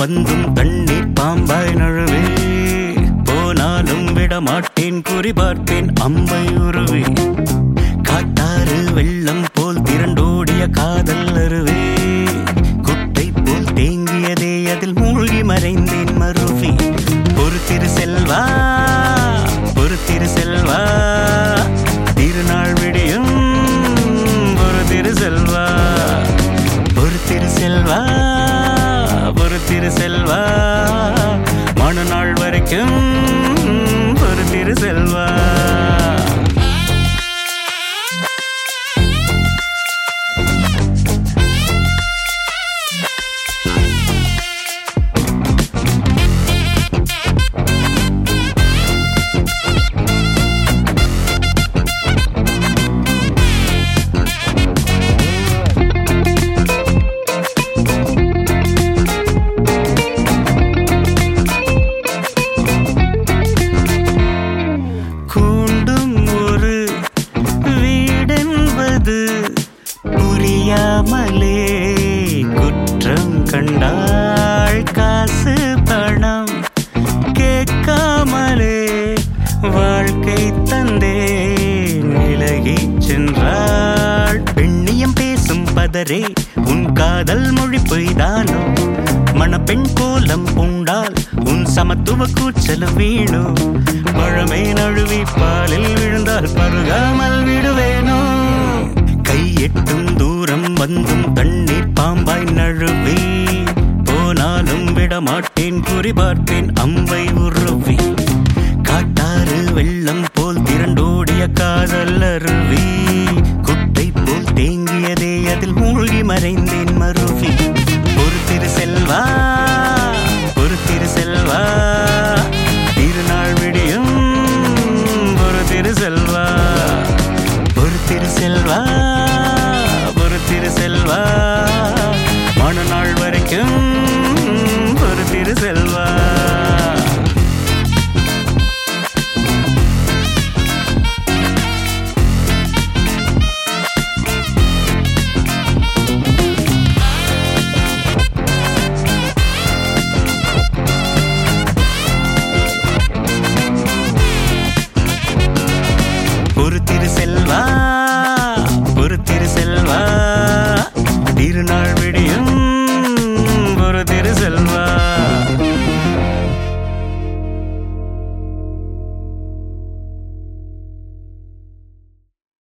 வந்தும் தண்ணீர் பாம்பாய் நழுவே போனாலும் விட மாட்டேன் குறி பார்ப்பேன் அம்பை உருவி காட்டாறு வெள்ளம் போல் திரண்டோடிய காதல் அருவே குட்டை போல் தேங்கியதே அதில் மூழ்கி மறைந்தேன் மருவி ஒரு திரு செல்வா ஒரு திரு செல்வா திருநாள் விடியும் ஒரு திரு செல்வா ஒரு திரு செல்வா ஒரு திரு செல்வா மறுநாள் வரைக்கும் ஒரு திரு செல்வா கூண்டும் ஒரு வீடென்பது புரியாமலே குற்றம் கண்டாள் காசு பணம் கேட்காமலே வாழ்க்கை தந்தே விலகிச் சென்றாள் பெண்ணியம் பேசும் பதரே உன் காதல் மொழி பொய்தானோ மணப்பெண் கோலம் பூண்டால் உன் சமத்துவ கூச்சல் வீணோ பழமை நழுவி பாலில் விழுந்தால் பருகாமல் விடுவேனோ கை எட்டும் தூரம் வந்தும் தண்ணீர் பாம்பாய் நழுவி போனாலும் விட மாட்டேன் குறி பார்ப்பேன் அம்பை உருவி காட்டாறு வெள்ளம் போல் திரண்டோடிய காதல் அருவி குட்டை போல் தேங்கியதே அதில் மூழ்கி மறைந்தேன் மருவி ஒரு திரு செல்வா ஒரு திரு செல்வா திருநாள் விடியும் ஒரு திரு செல்வா ஒரு திரு செல்வா ஒரு திரு செல்வா மறுநாள் வரைக்கும் ஒரு திரு செல்வா